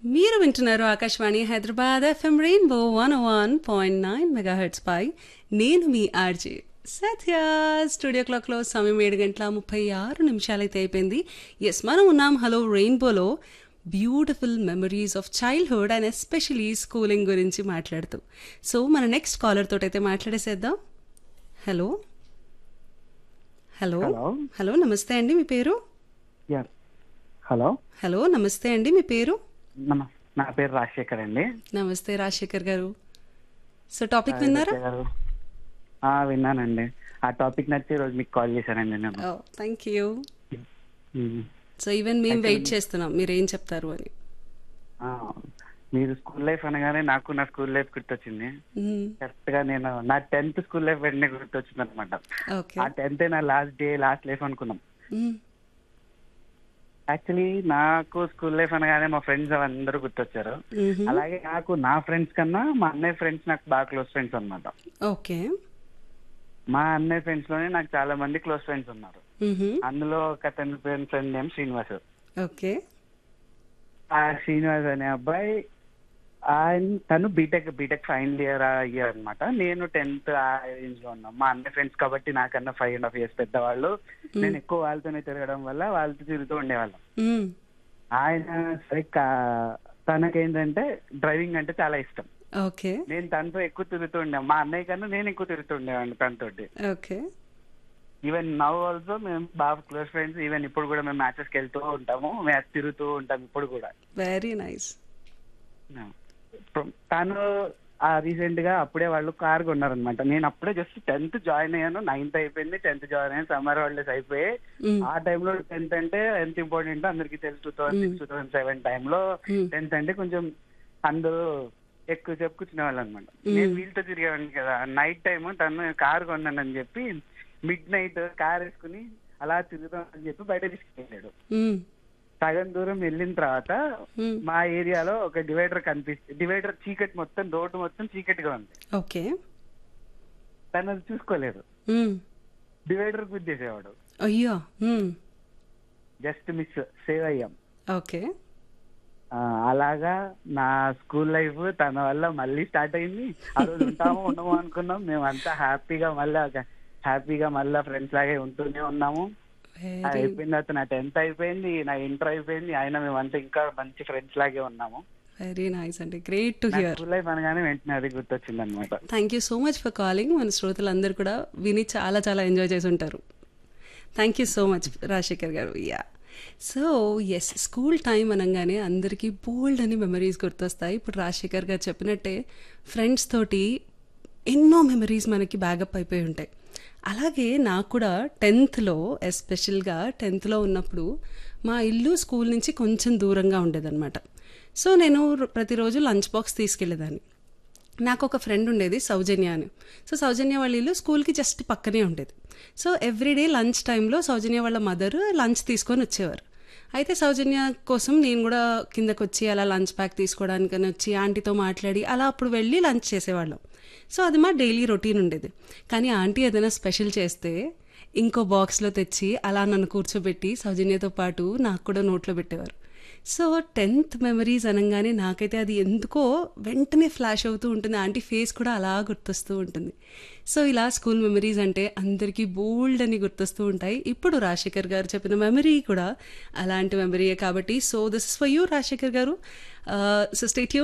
మీరు వింటున్నారు Akashvani Hyderabad FM Rainbow one one point nine megahertz పై నేను మీ ఆర్జే సత్య స్టూడియో క్లాక్లో సమయం ఏడు గంటల ముప్పై ఆరు నిమిషాలైతే అయిపోయింది ఎస్ మనం ఉన్నాం హలో రెయిన్బోలో beautiful memories of childhood and especially schooling గురించి మాట్లాడుతూ సో మన నెక్స్ట్ కాలర్ తోటైతే మాట్లాడేసేద్దాం హలో హలో హలో హలో నమస్తే అండి మీ పేరు యా హలో హలో నమస్తే అండి మీ పేరు నమ నా పేరు రాజశేఖర్ అండి నమస్తే రాజశేఖర్ గారు సో టాపిక్ విన్నారా రాజశేఖర్ గారు. ఆ, విన్నానండి ఆ టాపిక్ నచ్చి ఈ రోజు మీకు కాల్ చేశానండి నేను thank you um. So even మేము వెయిట్ చేస్తున్నాం మీరు ఏం చెప్తారు అని ఆ, మీరు స్కూల్ లైఫ్ అనగానే నాకు నా స్కూల్ లైఫ్ గుర్తొచ్చింది మ్మ్. కరెక్ట్ గా నేను నా టెన్త్ స్కూల్ లైఫ్ వెంటనే గుర్తొచ్చింది అనమాట ఓకే ఆ టెన్త్ నా లాస్ట్ డే లాస్ట్ లైఫ్ అనుకున్నాం మ్మ్. యాక్చువల్లీ నాకు స్కూల్ లైఫ్ అనగానే మా ఫ్రెండ్స్ అందరూ గుర్తొచ్చారు మ్మ్. అలాగే నాకు నా ఫ్రెండ్స్ కన్నా మా అన్నయ్య ఫ్రెండ్స్ నాకు బాగా క్లోజ్ ఫ్రెండ్స్ అన్నమాట ఓకే మా అన్నయ్య ఫ్రెండ్స్ లోనే నాకు చాలా మంది క్లోజ్ ఫ్రెండ్స్ ఉన్నారు మ్మ్. అందులో ఒక అతని పేరు ఫ్రెండ్ నేమ్ శ్రీనివాస్ ఓకే ఆ శ్రీనివాస్ అనే అబ్బాయి ఆయన తను B Tech B Tech final year year అనమాట నేను టెన్త్ ఆ ఏజ్ లో ఉన్నాం మా అన్న ఫ్రెండ్స్ కాబట్టి నాకన్నా ఫైవ్ అండ్ హాఫ్ ఇయర్స్ పెద్దవాళ్ళు నేను ఎక్కువ వాళ్ళతోనే తిరగడం వల్ల వాళ్ళతో తిరుగుతూ ఉండేవాళ్ళం మ్మ్. ఆయన సరే కా- తనకేంటంటే డ్రైవింగ్ అంటే చాలా ఇష్టం ఓకే నేను తనతో ఎక్కువ తిరుగుతూ ఉండే మా అన్నయ్య కన్నా నేను ఎక్కువ తిరుగుతూ ఉండేవాడిని తనతోటి ఓకే ఈవెన్ నవ్ ఆల్సో మేము బాగా క్లోజ్ ఫ్రెండ్స్ ఈవెన్ ఇప్పుడు కూడా మేము మ్యాచెస్ కి వెళ్తూ ఉంటాము మ్యాచ్ తిరుగుతూ ఉంటాం ఇప్పుడు కూడా వెరీ నైస్ తను ఆ రీసెంట్ గా అప్పుడే వాళ్ళు కార్ కొన్నారనమాట నేను అప్పుడే జస్ట్ టెన్త్ జాయిన్ అయ్యాను నైన్త్ అయిపోయింది టెన్త్ జాయిన్ అయ్యాను సమ్మర్ హాలిడేస్ అయిపోయి ఆ టైంలో టెన్త్ అంటే ఎంత ఇంపార్టెంట్ అందరికి తెలుసు two thousand six two thousand seven టైంలో టెన్త్ అంటే కొంచెం అందరూ ఎక్కువ చెప్పు కూర్చునే వాళ్ళు అనమాట నేను వీళ్ళతో తిరిగేవాడిని కదా నైట్ టైం తను కార్ కొన్నానని చెప్పి మిడ్ నైట్ కార్ వేసుకుని అలా తిరుగుతామని చెప్పి బయట తీసుకెళ్ళాడు సగం దూరం వెళ్ళిన తర్వాత మా ఏరియాలో ఒక డివైడర్ కనిపిస్తుంది డివైడర్ చీకటి మొత్తం రోడ్డు మొత్తం చీకటిగా ఉంది ఓకే తను అది చూసుకోలేదు మ్మ్. డివైడర్ గుద్దేసేవాడు అయ్యో మ్మ్. జస్ట్ మిస్ సేవ్ అయ్యాం ఓకే ఆ, అలాగా నా స్కూల్ లైఫ్ తన వల్ల మళ్ళీ స్టార్ట్ అయింది ఆ రోజు ఉంటాము ఉండము అనుకున్నాం మేము అంతా హ్యాపీగా మళ్ళా హ్యాపీగా మళ్ళా ఫ్రెండ్స్ లాగే ఉంటూనే ఉన్నాము అది వెరీ అయిపోయిన తర్వాత నా టెన్త్ అయిపోయింది నా ఇంటర్ అయిపోయింది అయినా మేమంతా ఇంకా మంచి ఫ్రెండ్స్ లాగే ఉన్నాము వెరీ నైస్ అండి గ్రేట్ టు నా హియర్ స్కూల్ లైఫ్ అనగానే వెంటనే అది గుర్తొచ్చింది అనమాట thank you so much for calling మన శ్రోతలందరూ కూడా విని చాలా చాలా ఎంజాయ్ చేసి ఉంటారు thank you so much Rajasekhar గారు yeah so yes school time అనగానే అందరికీ బోల్డ్ అని మెమరీస్ గుర్తొస్తాయి ఇప్పుడు రాజశేఖర్ గారు చెప్పినట్టే ఫ్రెండ్స్ తోటి ఎన్నో మెమరీస్ మనకి బ్యాగప్ అయిపోయి ఉంటాయి అలాగే నాకు కూడా టెన్త్లో ఎస్పెషల్గా టెన్త్లో ఉన్నప్పుడు మా ఇల్లు స్కూల్ నుంచి కొంచెం దూరంగా ఉండేదన్నమాట సో నేను ప్రతిరోజు లంచ్ బాక్స్ తీసుకెళ్ళేదాన్ని నాకు ఒక ఫ్రెండ్ ఉండేది సౌజన్య అని సో సౌజన్య వాళ్ళ ఇల్లు స్కూల్కి జస్ట్ పక్కనే ఉండేది సో ఎవ్రీడే లంచ్ టైంలో సౌజన్య వాళ్ళ మదర్ లంచ్ తీసుకొని వచ్చేవారు అయితే సౌజన్య కోసం నేను కూడా కిందకు వచ్చి అలా లంచ్ ప్యాక్ తీసుకోవడానికని వచ్చి ఆంటీతో మాట్లాడి అలా అప్పుడు వెళ్ళి లంచ్ చేసేవాళ్ళం సో అది మా డైలీ రొటీన్ ఉండేది కానీ ఆంటీ ఏదైనా స్పెషల్ చేస్తే ఇంకో బాక్స్లో తెచ్చి అలా నన్ను కూర్చోబెట్టి సౌజన్యతో పాటు నాకు కూడా నోట్లో పెట్టేవారు సో టెన్త్ మెమరీస్ అనగానే నాకైతే అది ఎందుకో వెంటనే ఫ్లాష్ అవుతూ ఉంటుంది ఆంటీ ఫేస్ కూడా అలా గుర్తొస్తూ ఉంటుంది సో ఇలా స్కూల్ మెమరీస్ అంటే అందరికీ బోల్డ్ అని గుర్తొస్తూ ఉంటాయి ఇప్పుడు రాజశేఖర్ గారు చెప్పిన మెమరీ కూడా అలాంటి మెమరీయే కాబట్టి so this is for you Rajasekhar గారు సో స్టేట్